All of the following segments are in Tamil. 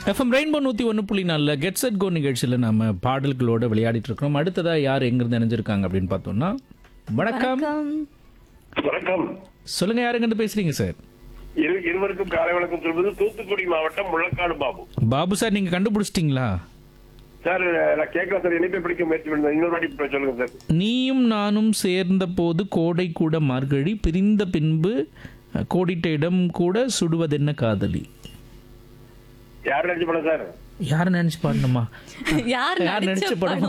எஃப்எம் ரெயின்போ நூற்றி ஒன்று புள்ளி நாலில் கெட் செட் கோ நிகழ்ச்சியில் நம்ம பாடல்களோட விளையாடிட்டு இருக்கிறோம் அடுத்ததா யார் எங்கிருந்து இணைஞ்சிருக்காங்க அப்படின்னு பார்த்தோம்னா வணக்கம் வணக்கம் சொல்லுங்க யாருங்கிட்ட பேசுறீங்க சார் இரு இருவருக்கும் காலை வணக்கம் சொல்வது தூத்துக்குடி மாவட்டம் முள்ளக்காடு பாபு பாபு சார் நீங்க கண்டுபிடிச்சிட்டிங்களா சார் நான் கேட்கல சார் இணைப்பை பிடிக்க முயற்சி பண்ணேன் இன்னொரு வாட்டி இப்ப சொல்லுங்க சார் நீயும் நானும் சேர்ந்த போது கோடை கூட மார்கழி பிரிந்த பின்பு அஹ், கோடிட்ட இடம் கூட சுடுவதென்ன காதலி யார் நினைச்சு படம் சார் யார் நினைச்சு பாடணுமா யார் யார் நடிச்ச நடிச்ச படம்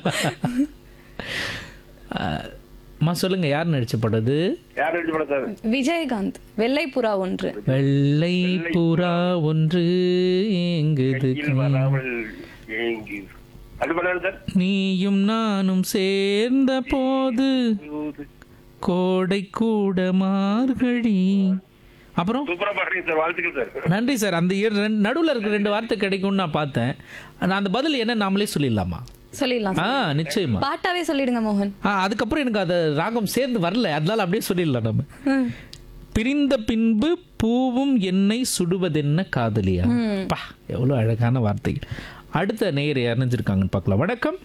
அஹ், அம்மா சொல்லுங்க யார் நடிச்ச படம் அது யார் நினைச்சு படம் சார் விஜயகாந்த் வெள்ளை புறா ஒன்று வெள்ளை புறா ஒன்று ஏங்குது கையில் வராமல் ஏங்கி அது பண்ணாரு சார் நீயும் நானும் சேர்ந்த போது கோடை கூட மார்கழி அப்புறம் சூப்பரா பாடுறீங்க சார் வாழ்த்துக்கள் சார் நன்றி சார் அந்த இரு- ரெண்டு- நடுவுல இருக்க ரெண்டு வார்த்தை கிடைக்கும்னு நான் பார்த்தேன் நான் அந்த பதில் என்ன நாமளே சொல்லிடலாமா சொல்லிடலாம் ஆ நிச்சயமா பாட்டாவே சொல்லிடுங்க மோகன் ஆ அதுக்கப்புறம் எனக்கு அது ராகம் சேர்ந்து வரல அதனால அப்படியே சொல்லிடலாம் நம்ம பிரிந்த பின்பு பூவும் என்னை சுடுவதென்ன காதலியா பா எவ்வளவு அழகான வார்த்தைகள் அடுத்த நேயர் இணைஞ்சிருக்காங்கன்னு பார்க்கலாம் வணக்கம்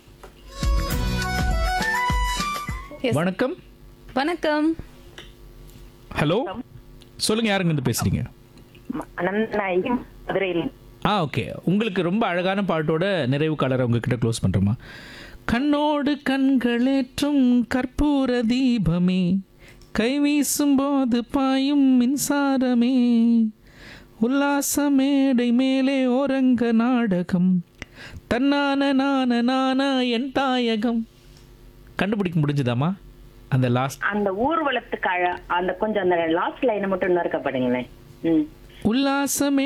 Yes. வணக்கம் வணக்கம் ஹலோ சொல்லுங்க யாருங்க இருந்து பேசுறீங்க அனந்தநாயகி மதுரையில் ஆ ஓகே உங்களுக்கு ரொம்ப அழகான பாட்டோட நிறைவு கலரை உங்ககிட்ட க்ளோஸ் பண்ணுறோமா கண்ணோடு கண்களேற்றும் கற்பூர தீபமே கை வீசும் போது பாயும் மின்சாரமே உல்லாச மேடை மேலே ஓரங்க நாடகம் தன்னான நான நானா என் தாயகம் கண்டுபிடிக்க முடிஞ்சுதாம்மா அந்த லாஸ்ட் அந்த ஊர்வலத்துக்கு அழ- அந்த கொஞ்சம் அந்த லாஸ்ட் லைனை மட்டும் இன்னொருக்க பாடுங்களேன் ம் உல்லாசமே